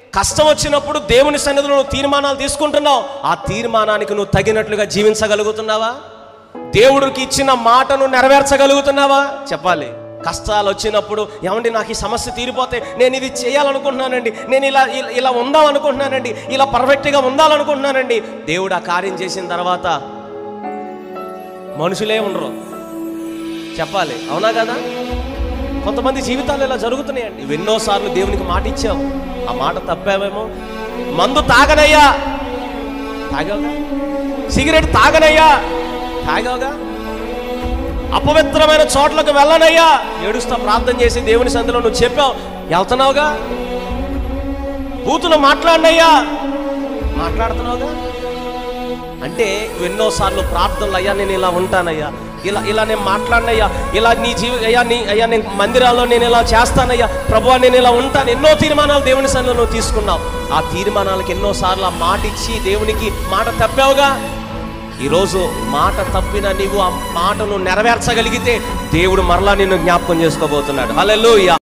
కష్టం వచ్చినప్పుడు దేవుని సన్నిధిలో నువ్వు తీర్మానాలు తీసుకుంటున్నావు ఆ తీర్మానానికి నువ్వు తగినట్లుగా జీవించగలుగుతున్నావా దేవుడికి ఇచ్చిన మాటను నెరవేర్చగలుగుతున్నావా చెప్పాలి కష్టాలు వచ్చినప్పుడు ఏమండి నాకు ఈ సమస్య తీరిపోతే నేను ఇది చేయాలనుకుంటున్నానండి నేను ఇలా ఇలా- ఇలా ఉందాం అనుకుంటున్నానండి ఇలా పర్ఫెక్ట్గా ఉండాలనుకుంటున్నానండి దేవుడు ఆ కార్యం చేసిన తర్వాత మనుషులే ఉండరు చెప్పాలి అవునా కదా కొంతమంది జీవితాలు ఇలా జరుగుతున్నాయండి నువ్వు ఎన్నోసార్లు దేవునికి మాట ఇచ్చావు ఆ మాట తప్పావేమో మందు తాగనయ్యా తాగావుగా సిగరెట్ తాగనయ్యా తాగావుగా అపవిత్రమైన చోట్లకు వెళ్ళనయ్యా ఏడుస్తా ప్రార్థన చేసి దేవుని సందులో నువ్వు చెప్పావు వెళ్తున్నావుగా బూతులు మాట్లాడినయ్యా మాట్లాడుతున్నావుగా అంటే నువ్వు ఎన్నోసార్లు ప్రార్థనలు అయ్యా నేను ఇలా ఉంటానయ్యా ఇలా ఇలా నేను మాట్లాడినయ్యా ఇలా నీ జీవి అయ్యా నీ అయ్యా నేను మందిరాల్లో నేను ఇలా చేస్తానయ్యా ప్రభు నేను ఇలా ఉంటాను ఎన్నో తీర్మానాలు దేవుని సన్నిధిలో నువ్వు తీసుకున్నావు ఆ తీర్మానాలకు ఎన్నోసార్లు ఆ మాట ఇచ్చి దేవునికి మాట తప్పావుగా ఈరోజు మాట తప్పిన నీవు ఆ మాటను నెరవేర్చగలిగితే దేవుడు మరలా నిన్ను జ్ఞాపకం చేసుకోబోతున్నాడు హల్లెలూయా